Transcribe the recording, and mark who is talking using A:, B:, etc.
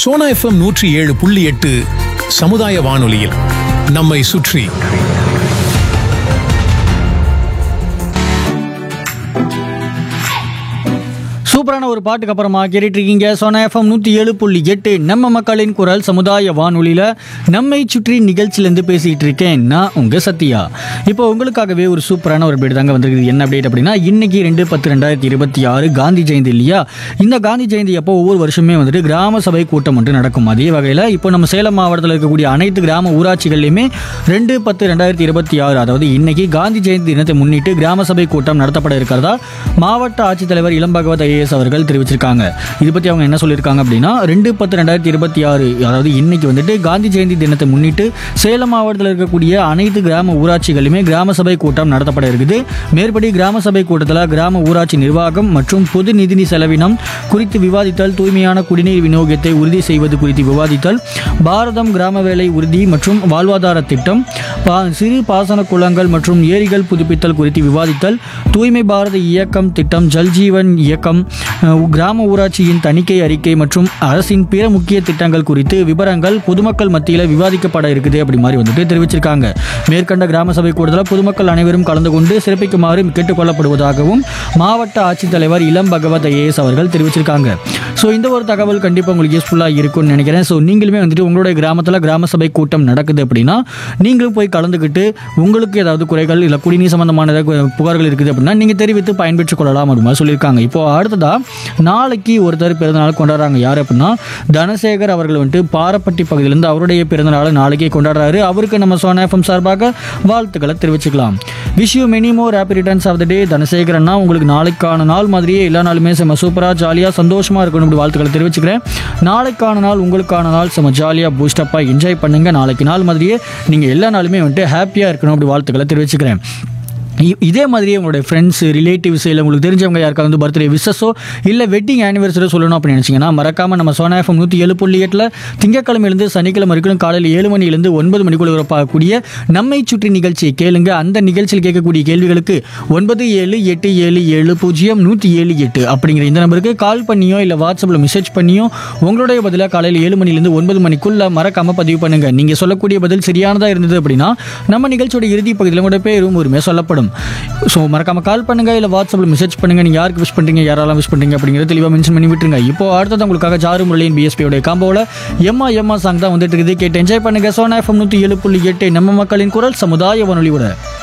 A: Sona FM நூற்றி ஏழு புள்ளி எட்டு சமுதாய வானொலியில் நம்மை சுற்றி
B: சூப்பரான ஒரு பாட்டுக்கு அப்புறமா கேட்டுட்டு இருக்கீங்க சோனா எஃப்எம் நூற்றி ஏழு புள்ளி எட்டு நம்ம மக்களின் குரல் சமுதாய வானொலியில் நம்மை சுற்றி நிகழ்ச்சியிலேருந்து பேசிகிட்டு இருக்கேன் நான் உங்கள் சத்யா இப்போ உங்களுக்காகவே ஒரு சூப்பரான ஒரு அப்டேட் தாங்க வந்திருக்குது என்ன அப்டேட் அப்படின்னா இன்னைக்கு ரெண்டு பத்து ரெண்டாயிரத்தி இருபத்தி ஆறு காந்தி ஜெயந்தி இல்லையா இந்த காந்தி ஜெயந்தி அப்போ ஒவ்வொரு வருஷமே வந்துட்டு கிராம சபை கூட்டம் ஒன்று நடக்கும் அதே வகையில் இப்போ நம்ம சேலம் மாவட்டத்தில் இருக்கக்கூடிய அனைத்து கிராம ஊராட்சிகள்லையுமே ரெண்டு பத்து ரெண்டாயிரத்தி இருபத்தி ஆறு அதாவது இன்னைக்கு காந்தி ஜெயந்தி தினத்தை முன்னிட்டு கிராம சபை கூட்டம் நடத்தப்பட இருக்கிறதா மாவட்ட ஆட்சித்தலைவர் இளம் பகவத் ஐஏஎஸ் அவர்கள் தெரிவிச்சிருக்காங்க இது பற்றி அவங்க என்ன சொல்லியிருக்காங்க அப்படின்னா ரெண்டு பத்து ரெண்டாயிரத்தி இருபத்தி ஆறு அதாவது இன்னைக்கு வந்துட்டு காந்தி ஜெயந்தி தினத்தை முன்னிட்டு சேலம் மாவட்டத்தில் இருக்கக்கூடிய அனைத்து கிராம ஊராட்சிகளிலுமே கிராம சபை கூட்டம் நடத்தப்பட இருக்குது மேற்படி கிராம சபை கூட்டத்தில் கிராம ஊராட்சி நிர்வாகம் மற்றும் பொது நிதி செலவினம் குறித்து விவாதித்தல் தூய்மையான குடிநீர் விநியோகத்தை உறுதி செய்வது குறித்து விவாதித்தல் பாரதம் கிராம வேலை உறுதி மற்றும் வாழ்வாதார திட்டம் பா- சிறு பாசன குளங்கள் மற்றும் ஏரிகள் புதுப்பித்தல் குறித்து விவாதித்தல் தூய்மை பாரத இயக்கம் திட்டம் ஜல் ஜீவன் இயக்கம் அஹ், கிராம ஊராட்சியின் தணிக்கை அறிக்கை மற்றும் அரசின் பிற முக்கிய திட்டங்கள் குறித்து விவரங்கள் பொதுமக்கள் மத்தியில் விவாதிக்கப்பட இருக்குது அப்படி மாதிரி வந்துட்டு தெரிவிச்சிருக்காங்க மேற்கண்ட கிராம சபை கூடுதலாக பொதுமக்கள் அனைவரும் கலந்து கொண்டு சிறப்பிக்குமாறு கேட்டுக்கொள்ளப்படுவதாகவும் மாவட்ட ஆட்சித்தலைவர் இளம் பகவத் ஐஏஎஸ் அவர்கள் தெரிவிச்சிருக்காங்க ஸோ இந்த ஒரு தகவல் கண்டிப்பாக உங்களுக்கு யூஸ்ஃபுல்லாக இருக்கும்னு நினைக்கிறேன் ஸோ நீங்களுமே வந்துட்டு உங்களுடைய கிராமத்தில் கிராம சபை கூட்டம் நடக்குது அப்படின்னா நீங்களும் போய் கலந்துக்கிட்டு உங்களுக்கு ஏதாவது குறைகள் இல்லை குடிநீர் சம்பந்தமான ஏதாவது புகார்கள் இருக்குது அப்படின்னா நீங்கள் தெரிவித்து பயன்பெற்றுக் கொள்ளலாம் அப்படி மாதிரி சொல்லியிருக்காங்க இப்போ அடுத்ததா நாளைக்கு ஒருத்தர் பிறந்தநாள் கொண்டாடுறாங்க யார் அப்படின்னா தனசேகர் அவர்கள் வந்துட்டு பாரப்பட்டி பகுதியிலேருந்து அவருடைய பிறந்தநாளை நாளைக்கே கொண்டாடுறாரு அவருக்கு நம்ம சோனா எஃப்எம் சார்பாக வாழ்த்துக்களை தெரிவிச்சுக்கலாம் wish you many more happy returns of the day Dhanasekar அண்ணா உங்களுக்கு நாளைக்கான நாள் மாதிரியே எல்லா நாளுமே செம்ம சூப்பராக ஜாலியாக சந்தோஷமாக இருக்கணும் இப்படி வாழ்த்துக்களை தெரிவிச்சுக்கிறேன் நாளைக்கான நாள் உங்களுக்கான நாள் செம்ம ஜாலியாக பூஸ்டப்பாக என்ஜாய் பண்ணுங்க நாளைக்கு நாள் மாதிரியே நீங்கள் எல்லா நாளுமே வந்துட்டு ஹாப்பியாக இருக்கணும் அப்படி வாழ்த்துக்களை தெரிவிச்சுக்கிறேன் இ- இதே மாதிரியே உங்களுடைய ஃப்ரெண்ட்ஸ் ரிலேட்டிவ்ஸ் இல்லை உங்களுக்கு தெரிஞ்சவங்க யாருக்காவது வந்து பர்த்டே விசஸோ இல்லை வெட்டிங் ஆனிவர்சரியோ சொல்லணும் அப்படின்னு நினச்சிங்கன்னா மறக்காமல் நம்ம சோனா எஃப்எம் நூற்றி ஏழு புள்ளி எட்டில் திங்கக்கிழமையிலேருந்து சனிக்கிழமை வரைக்கும் காலையில் ஏழு மணிலேருந்து ஒன்பது மணிக்குள்ள வரப்பாகக்கூடிய நம்மை சுற்றி நிகழ்ச்சியை கேளுங்க அந்த நிகழ்ச்சியில் கேட்கக்கூடிய கேள்விகளுக்கு ஒன்பது ஏழு எட்டு ஏழு ஏழு பூஜ்ஜியம் நூற்றி ஏழு எட்டு அப்படிங்கிற இந்த நம்பருக்கு கால் பண்ணியோ இல்லை வாட்ஸ்அப்பில் மெசேஜ் பண்ணியோ உங்களுடைய பதிலாக காலையில் ஏழு மணிலேருந்து ஒன்பது மணிக்குள்ள மறக்காமல் பதிவு பண்ணுங்க நீங்கள் சொல்லக்கூடிய பதில் சரியானதாக இருந்தது அப்படின்னா நம்ம நிகழ்ச்சியோட இறுதி பகுதியில் உங்களோட பேரும் உரிமை சொல்லப்படும் ஸோ மறக்காம கால் பண்ணுங்க இல்லை வாட்ஸ்அப்பில் மெசேஜ் பண்ணுங்க நீங்கள் யாருக்கு விஷ் பண்ணுறீங்க யாரெல்லாம் விஷ் பண்ணுறீங்க அப்படிங்கிறத தெளிவாக மென்ஷன் பண்ணி விட்டுருங்க இப்போ அடுத்தது உங்களுக்காக ஜாரு முரளியின் பிஎஸ்பியோட காம்போவில் எம்மா எம்மா சாங் தான் வந்துட்டு இருக்குது கேட்டு என்ஜாய் பண்ணுங்க சோனா எஃப்எம் நூற்றி ஏழு புள்ளி எட்டு நம்ம மக்களின் குரல் சமுதாய வானொலியோட